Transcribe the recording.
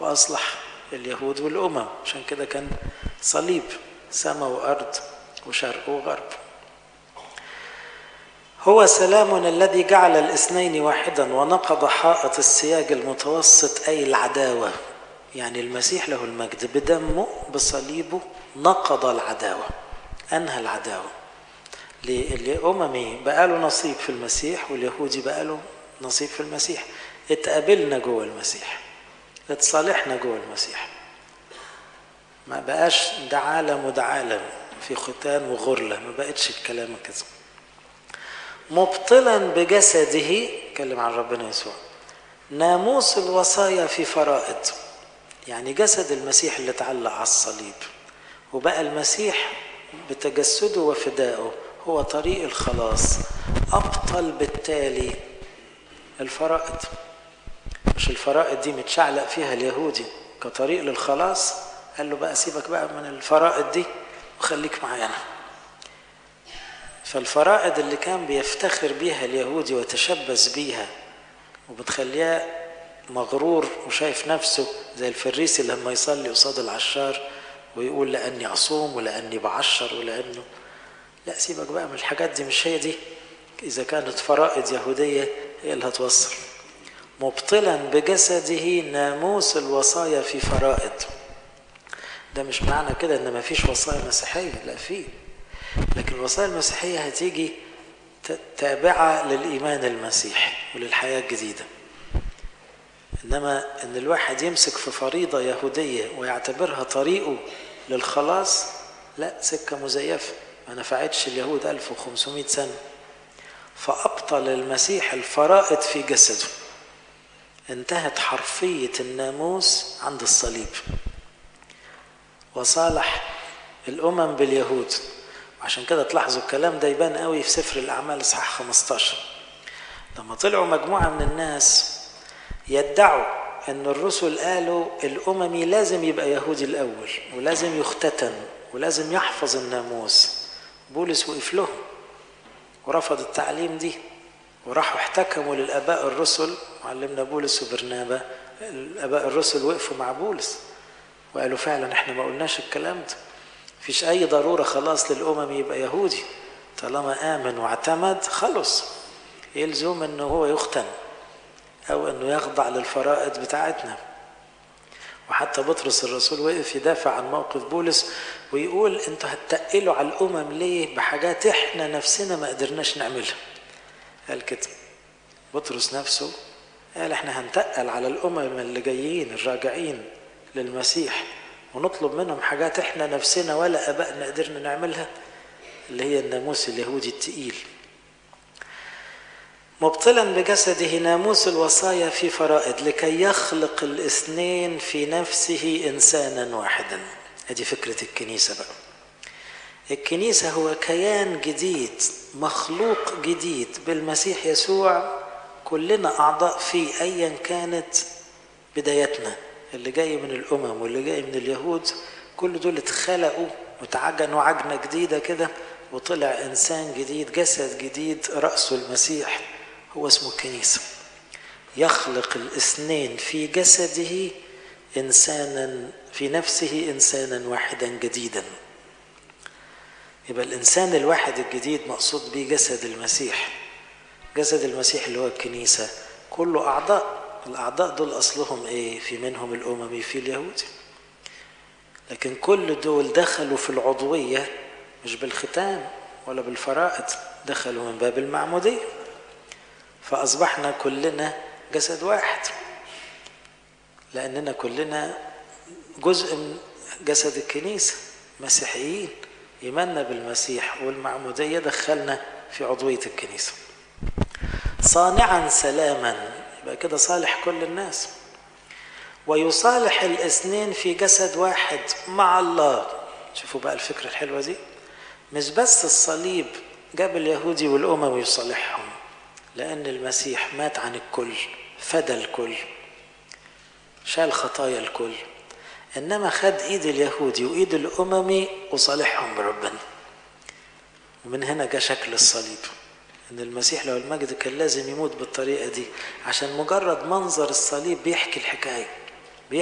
وأصلح اليهود والأمم عشان كده كان صليب سماء وأرض وشرق وغرب هو سلامنا الذي جعل الاثنين واحدا ونقض حائط السياج المتوسط أي العداوة يعني المسيح له المجد بدمه بصليبه نقض العداوة أنهى العداوة للأممي بقى له نصيب في المسيح واليهودي بقى له نصيب في المسيح اتقابلنا جوه المسيح اتصالحنا جوه المسيح ما بقاش ده عالم وده عالم في ختان وغرلة ما بقتش الكلام كده مبطلا بجسده اتكلم عن ربنا يسوع ناموس الوصايا في فرائض يعني جسد المسيح اللي اتعلق على الصليب وبقى المسيح بتجسده وفدائه هو طريق الخلاص أبطل بالتالي الفرائض مش الفرائض دي متشعلق فيها اليهودي كطريق للخلاص قال له بقى سيبك بقى من الفرائض دي وخليك معانا فالفرائض اللي كان بيفتخر بيها اليهودي وتشبث بيها وبتخليه مغرور وشايف نفسه زي الفريسي لما يصلي قصاد العشار ويقول لاني اصوم ولاني بعشر ولانه لا سيبك بقى من الحاجات دي مش هي دي اذا كانت فرائض يهوديه هي اللي هتوصل مبطلا بجسده ناموس الوصايا في فرائض ده مش معنى كده ان مفيش وصايا مسيحيه لا في لكن الوصايا المسيحيه هتيجي تابعه للايمان المسيحي وللحياه الجديده انما ان الواحد يمسك في فريضه يهوديه ويعتبرها طريقه للخلاص لا سكه مزيفه ما نفعتش اليهود 1500 سنه فابطل المسيح الفرائض في جسده انتهت حرفيه الناموس عند الصليب وصالح الامم باليهود عشان كده تلاحظوا الكلام ده يبان قوي في سفر الاعمال اصحاح 15 لما طلعوا مجموعه من الناس يدعوا ان الرسل قالوا الاممي لازم يبقى يهودي الاول ولازم يختتن ولازم يحفظ الناموس بولس وقف لهم ورفض التعليم دي وراحوا احتكموا للاباء الرسل معلمنا بولس وبرنابا الاباء الرسل وقفوا مع بولس وقالوا فعلا احنا ما قلناش الكلام ده مفيش اي ضروره خلاص للامم يبقى يهودي طالما امن واعتمد خلص يلزم انه هو يختن او انه يخضع للفرائض بتاعتنا وحتى بطرس الرسول وقف يدافع عن موقف بولس ويقول انتوا هتتقلوا على الامم ليه بحاجات احنا نفسنا ما قدرناش نعملها قال كده بطرس نفسه قال احنا هنتقل على الامم اللي جايين الراجعين للمسيح ونطلب منهم حاجات احنا نفسنا ولا ابائنا قدرنا نعملها اللي هي الناموس اليهودي التقيل مبطلا بجسده ناموس الوصايا في فرائض لكي يخلق الاثنين في نفسه انسانا واحدا ادي فكره الكنيسه بقى الكنيسه هو كيان جديد مخلوق جديد بالمسيح يسوع كلنا اعضاء فيه ايا كانت بدايتنا اللي جاي من الامم واللي جاي من اليهود كل دول اتخلقوا وتعجنوا عجنه جديده كده وطلع انسان جديد جسد جديد راسه المسيح هو اسمه الكنيسه يخلق الاثنين في جسده انسانا في نفسه انسانا واحدا جديدا يبقى الانسان الواحد الجديد مقصود به جسد المسيح جسد المسيح اللي هو الكنيسه كله اعضاء الاعضاء دول اصلهم ايه في منهم الاممي في اليهودي لكن كل دول دخلوا في العضويه مش بالختان ولا بالفرائض دخلوا من باب المعموديه فاصبحنا كلنا جسد واحد لاننا كلنا جزء من جسد الكنيسه مسيحيين ايماننا بالمسيح والمعموديه دخلنا في عضويه الكنيسه صانعا سلاما يبقى كده صالح كل الناس ويصالح الاثنين في جسد واحد مع الله شوفوا بقى الفكره الحلوه دي مش بس الصليب جاب اليهودي والامم يصالحهم لان المسيح مات عن الكل فدى الكل شال خطايا الكل انما خد ايد اليهودي وايد الاممي وصالحهم بربنا ومن هنا جاء شكل الصليب ان المسيح له المجد كان لازم يموت بالطريقه دي عشان مجرد منظر الصليب بيحكي الحكايه